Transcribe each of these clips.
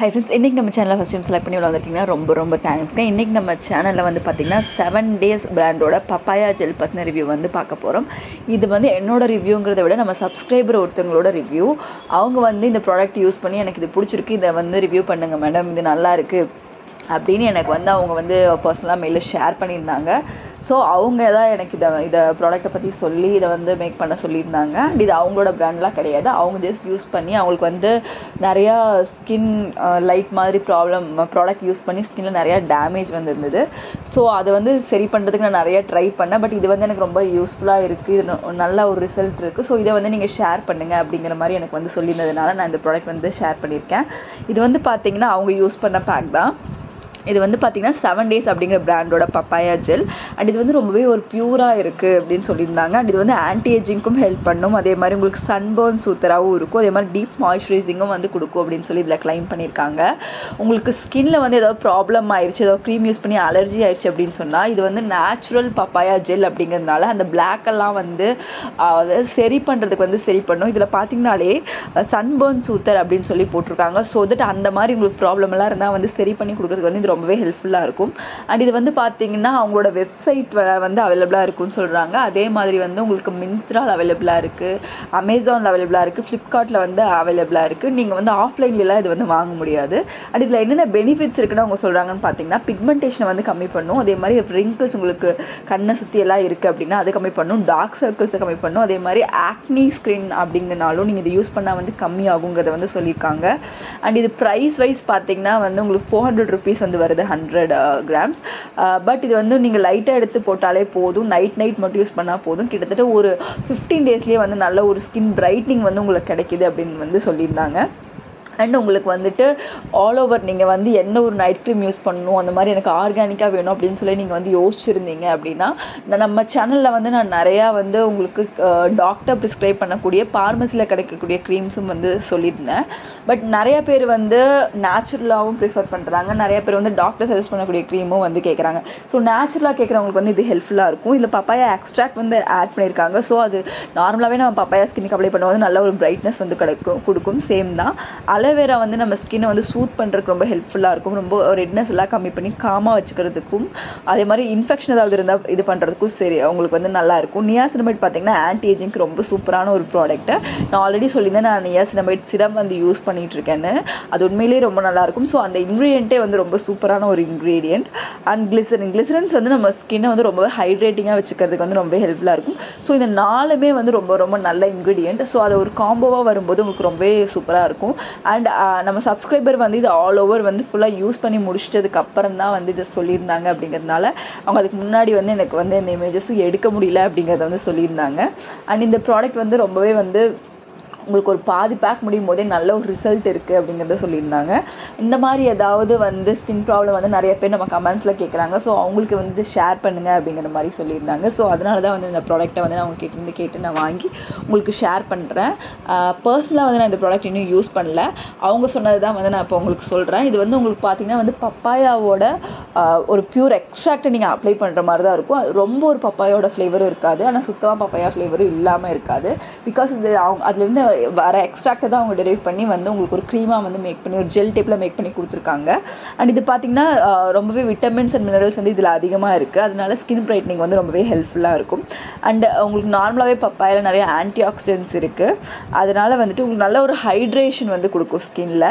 hi friends இன்றைக்கி நம்ம சேனலில் ஃபஸ்ட் டைம் செலக்ட் பண்ணி உள்ள வந்துட்டிங்கன்னா ரொம்ப ரொம்ப தேங்க்ஸ்ங்க இன்றைக்கி நம்ம சேனலில் வந்து பார்த்திங்கன்னா செவன் டேஸ் பிராண்டோட பப்பாயா ஜெல் பற்றின ரிவ்யூ வந்து பார்க்க போகிறோம் இது வந்து என்னோட ரிவ்யூங்கிறத விட நம்ம சப்ஸ்கிரைபர் ஒருத்தவங்களோட ரிவ்யூ அவங்க வந்து இந்த ப்ராடக்ட் யூஸ் பண்ணி எனக்கு இது பிடிச்சிருக்கு இதை வந்து ரிவ்யூ பண்ணுங்கள் மேடம் இது நல்லா இருக்குது அப்படின்னு எனக்கு வந்து அவங்க வந்து பர்சனலாக மெயிலில் ஷேர் பண்ணியிருந்தாங்க ஸோ அவங்க தான் எனக்கு இதை இதை ப்ராடக்ட்டை பற்றி சொல்லி இதை வந்து மேக் பண்ண சொல்லியிருந்தாங்க அண்ட் இது அவங்களோட ப்ராண்ட்லாம் கிடையாது அவங்க ஜஸ்ட் யூஸ் பண்ணி அவங்களுக்கு வந்து நிறையா ஸ்கின் லைட் மாதிரி ப்ராப்ளம் ப்ராடக்ட் யூஸ் பண்ணி ஸ்கின்னில் நிறையா டேமேஜ் வந்துருந்தது ஸோ அதை வந்து சரி பண்ணுறதுக்கு நான் நிறையா ட்ரை பண்ணேன் பட் இது வந்து எனக்கு ரொம்ப யூஸ்ஃபுல்லாக இருக்குது இது ந- நல்ல ஒரு ரிசல்ட் இருக்குது ஸோ இதை வந்து நீங்கள் ஷேர் பண்ணுங்கள் அப்படிங்கிற மாதிரி எனக்கு வந்து சொல்லியிருந்ததுனால நான் இந்த ப்ராடக்ட் வந்து ஷேர் பண்ணியிருக்கேன் இது வந்து பார்த்தீங்கன்னா அவங்க யூஸ் பண்ண பேக் தான் இது வந்து பார்த்தீங்கன்னா செவன் டேஸ் அப்படிங்கிற பிராண்டோட பப்பாயா ஜெல் அண்ட் இது வந்து ரொம்பவே ஒரு பியூராக இருக்குது அப்படின்னு சொல்லியிருந்தாங்க அண்ட் இது வந்து ஆன்டி ஏஜிங்க்கும் ஹெல்ப் பண்ணும் அதே மாதிரி உங்களுக்கு சன்பர்ன் சூத்தராகவும் இருக்கும் அதே மாதிரி டீப் மாய்ஸ்சரைசிங்கும் வந்து கொடுக்கும் அப்படின்னு சொல்லி இதில் க்ளைம் பண்ணியிருக்காங்க உங்களுக்கு ஸ்கின்ல வந்து ஏதாவது ப்ராப்ளம் ஆயிடுச்சு ஏதாவது க்ரீம் யூஸ் பண்ணி அலர்ஜி ஆயிடுச்சு அப்படின்னு சொன்னால் இது வந்து நேச்சுரல் பப்பாயா ஜெல் அப்படிங்கிறதுனால அந்த black எல்லாம் வந்து ஆஹ், அதாவது சரி பண்ணுறதுக்கு வந்து சரி பண்ணும் இதில் பார்த்தீங்கனாலே சன்பர்ன் சூத்தர் அப்படின்னு சொல்லி போட்டிருக்காங்க ஸோ தட் அந்த மாதிரி உங்களுக்கு ப்ராப்ளம் எல்லாம் இருந்தால் வந்து சரி பண்ணி கொடுக்குறதுக்கு வந்து இது ரொம்பவே ஹெல்ப்ஃபுல்லாக இருக்கும் அண்ட் இது வந்து பார்த்தீங்கன்னா அவங்களோட வெப்சைட் வந்து அவைலபிளாக இருக்கும்னு சொல்கிறாங்க அதே மாதிரி வந்து உங்களுக்கு மிந்த்ரால் அவைலபிளாக இருக்குது அமேசானில் அவைலபிளாக இருக்குது ஃப்ளிப்கார்ட்டில் வந்து அவைலபிளாக இருக்குது நீங்கள் வந்து ஆஃப்லைன்லாம் இது வந்து வாங்க முடியாது அண்ட் இதில் என்னென்ன பெனிஃபிட்ஸ் இருக்குன்னு அவங்க சொல்கிறாங்கன்னு பார்த்தீங்கன்னா பிக்மெண்டேஷனை வந்து கம்மி பண்ணும் அதே மாதிரி ரிங்கிள்ஸ் உங்களுக்கு கண்ணை சுற்றி எல்லாம் இருக்குது அப்படின்னா அது கம்மி பண்ணும் டார்க் சர்க்கிள்ஸை கம்மி பண்ணும் அதே மாதிரி ஆக்னி ஸ்க்ரீன் அப்படிங்கனாலும் நீங்கள் இதை யூஸ் பண்ணால் வந்து கம்மி ஆகுங்கிறத வந்து சொல்லியிருக்காங்க அண்ட் இது ப்ரைஸ் வைஸ் பார்த்தீங்கன்னா வந்து உங்களுக்கு ஃபோர் ஹண்ட்ரட் ருபீஸ் வந்து வருது ஹண்ட்ரட் கிராம்ஸ் பட் இது வந்து நீங்கள் லைட்டாக எடுத்து போட்டாலே போதும் நைட் நைட் மட்டும் யூஸ் பண்ணால் போதும் கிட்டத்தட்ட ஒரு ஃபிஃப்டீன் டேஸ்லேயே வந்து நல்ல ஒரு ஸ்கின் பிரைட்னிங் வந்து உங்களுக்கு கிடைக்குது அப்படின்னு வந்து சொல்லியிருந்தாங்க அண்ட் உங்களுக்கு வந்துட்டு ஆல் ஓவர் நீங்கள் வந்து எந்த ஒரு நைட் க்ரீம் யூஸ் பண்ணணும் அந்த மாதிரி எனக்கு ஆர்கானிக்காக வேணும் அப்படின்னு சொல்லி நீங்கள் வந்து யோசிச்சிருந்தீங்க அப்படின்னா நான் நம்ம சேனலில் வந்து நான் நிறையா வந்து உங்களுக்கு டாக்டர் ப்ரிஸ்கிரைப் பண்ணக்கூடிய பார்மசியில் கிடைக்கக்கூடிய க்ரீம்ஸும் வந்து சொல்லியிருந்தேன் பட் நிறைய பேர் வந்து நேச்சுரலாகவும் ப்ரிஃபர் பண்ணுறாங்க நிறைய பேர் வந்து டாக்டர் சஜஸ்ட் பண்ணக்கூடிய க்ரீமும் வந்து கேட்குறாங்க ஸோ நேச்சுரலாக கேட்குறவங்களுக்கு வந்து இது ஹெல்ப்ஃபுல்லாக இருக்கும் இதில் பப்பாயா எக்ஸ்ட்ராக்ட் வந்து ஆட் பண்ணியிருக்காங்க ஸோ அது நார்மலாகவே நம்ம பப்பாயா ஸ்கின்னுக்கு அப்ளை பண்ணும்போது நல்ல ஒரு பிரைட்னஸ் வந்து கிடைக்கும் கொடுக்கும் சேம் தான் அலோவேரா வந்து நம்ம ஸ்கின்னை வந்து சூத் பண்ணுறதுக்கு ரொம்ப ஹெல்ப்ஃபுல்லாக இருக்கும் ரொம்ப ரெட்னஸ் எல்லாம் கம்மி பண்ணி காமாக வச்சுக்கிறதுக்கும் அதே மாதிரி இன்ஃபெக்ஷன் ஏதாவது இருந்தால் இது பண்ணுறதுக்கும் சரி அவங்களுக்கு வந்து நல்லா இருக்கும் நியாசினமைட் பார்த்தீங்கன்னா ஆன்டி ஏஜிங்க்கு ரொம்ப சூப்பரான ஒரு ப்ராடக்ட்டு நான் ஆல்ரெடி சொல்லியிருந்தேன் நான் நியாசினமைட் சிரம் வந்து யூஸ் பண்ணிட்டு இருக்கேன்னு அது உண்மையிலேயே ரொம்ப நல்லா இருக்கும் ஸோ அந்த இன்க்ரீடியண்ட்டே வந்து ரொம்ப சூப்பரான ஒரு இன்க்ரீடியன்ட் அண்ட் கிளிசரின் கிளிசரன்ஸ் வந்து நம்ம ஸ்கின்னை வந்து ரொம்பவே ஹைட்ரேட்டிங்காக வச்சுக்கிறதுக்கு வந்து ரொம்ப ஹெல்ப்ஃபுல்லாக இருக்கும் ஸோ இந்த நாலுமே வந்து ரொம்ப ரொம்ப நல்ல இன்க்ரீடியன்ட் ஸோ அது ஒரு காம்போவாக வரும்போது உங்களுக்கு ரொம்பவே சூப்பராக இருக்கும் அண்ட் நம்ம சப்ஸ்கிரைபர் வந்து இது ஆல் ஓவர் வந்து ஃபுல்லாக யூஸ் பண்ணி முடிச்சிட்டதுக்கு அப்புறம் தான் வந்து இதை சொல்லியிருந்தாங்க அப்படிங்கிறதுனால அவங்க அதுக்கு முன்னாடி வந்து எனக்கு வந்து இந்த இமேஜஸும் எடுக்க முடியல அப்படிங்கிறத வந்து சொல்லியிருந்தாங்க அண்ட் இந்த ப்ராடக்ட் வந்து ரொம்பவே வந்து உங்களுக்கு ஒரு பாதி பேக் முடியும் போதே நல்ல ஒரு ரிசல்ட் இருக்குது அப்படிங்கிறத சொல்லியிருந்தாங்க இந்த மாதிரி ஏதாவது வந்து ஸ்கின் ப்ராப்ளம் வந்து நிறைய பேர் நம்ம கமெண்ட்ஸில் கேட்குறாங்க ஸோ அவங்களுக்கு வந்து ஷேர் பண்ணுங்கள் அப்படிங்கிற மாதிரி சொல்லியிருந்தாங்க ஸோ அதனால தான் வந்து இந்த ப்ராடக்ட்டை வந்து நான் அவங்க கேட்டு கேட்டு நான் வாங்கி உங்களுக்கு ஷேர் பண்ணுறேன் பர்சனலாக வந்து நான் இந்த ப்ராடக்ட் இன்னும் யூஸ் பண்ணல அவங்க சொன்னது தான் வந்து நான் இப்போ உங்களுக்கு சொல்கிறேன் இது வந்து உங்களுக்கு பார்த்தீங்கன்னா வந்து பப்பாயாவோட ஆஹ், ஒரு பியூர் எக்ஸ்ட்ராக்டை நீங்கள் அப்ளை பண்ணுற மாதிரி தான் இருக்கும் அது ரொம்ப ஒரு பப்பாயோட ஃப்ளேவரும் இருக்காது ஆனால் சுத்தமாக பப்பாயா ஃப்ளேவரும் இல்லாமல் இருக்காது பிகாஸ் இது அவங்க அதுலேருந்து வர எக்ஸ்ட்ராக்டை தான் அவங்க டெரைவ் பண்ணி வந்து உங்களுக்கு ஒரு க்ரீமாக வந்து மேக் பண்ணி ஒரு ஜெல் டைப்பில் மேக் பண்ணி கொடுத்துருக்காங்க அண்ட் இது பார்த்தீங்கன்னா ஆஹ், ரொம்பவே விட்டமின்ஸ் அண்ட் மினரல்ஸ் வந்து இதில் அதிகமாக இருக்குது அதனால ஸ்கின் பிரைட்னிங் வந்து ரொம்பவே ஹெல்ப்ஃபுல்லாக இருக்கும் அண்ட் உங்களுக்கு நார்மலாகவே பப்பாயில் நிறைய ஆன்டி ஆக்சிடென்ட்ஸ் இருக்குது அதனால வந்துட்டு உங்களுக்கு நல்ல ஒரு ஹைட்ரேஷன் வந்து கொடுக்கும் ஸ்கின்ல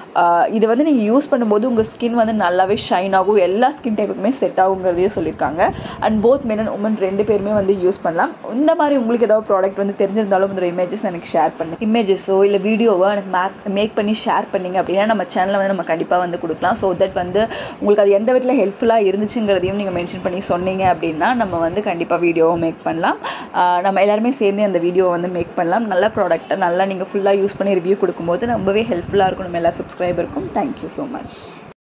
இது வந்து நீங்கள் யூஸ் பண்ணும்போது உங்கள் ஸ்கின் வந்து நல்லாவே ஷைன் ஆகும் எல்லா ஸ்கின் டைப்புக்குமே செட் ஆகுங்கிறதையும் சொல்லியிருக்காங்க and both men and women ரெண்டு பேருமே வந்து யூஸ் பண்ணலாம் இந்த மாதிரி உங்களுக்கு ஏதாவது ப்ராடக்ட் வந்து தெரிஞ்சிருந்தாலும் இந்த இமேஜஸ் எனக்கு ஷேர் பண்ணி இமேஜஸோ இல்லை வீடியோவோ எனக்கு மேக் மேக் பண்ணி ஷேர் பண்ணீங்க அப்படின்னா நம்ம சேனலில் வந்து நம்ம கண்டிப்பாக வந்து கொடுக்கலாம் ஸோ தட் வந்து உங்களுக்கு அது எந்த விதத்தில் ஹெல்ப்ஃபுல்லாக இருந்துச்சுங்கிறதையும் நீங்கள் மென்ஷன் பண்ணி சொன்னீங்க அப்படின்னா நம்ம வந்து கண்டிப்பாக வீடியோவை மேக் பண்ணலாம் ஆஹ் நம்ம எல்லாருமே சேர்ந்து அந்த வீடியோவை வந்து மேக் பண்ணலாம் நல்ல ப்ராடக்ட்டை நல்லா நீங்கள் ஃபுல்லாக யூஸ் பண்ணி ரிவ்யூ கொடுக்கும்போது ரொம்பவே ஹெல்ப்ஃபுல்லாக இருக்கும் நம்ம எல்லா சப்ஸ்கிரைபருக்கும் தேங்க்யூ ஸோ மச்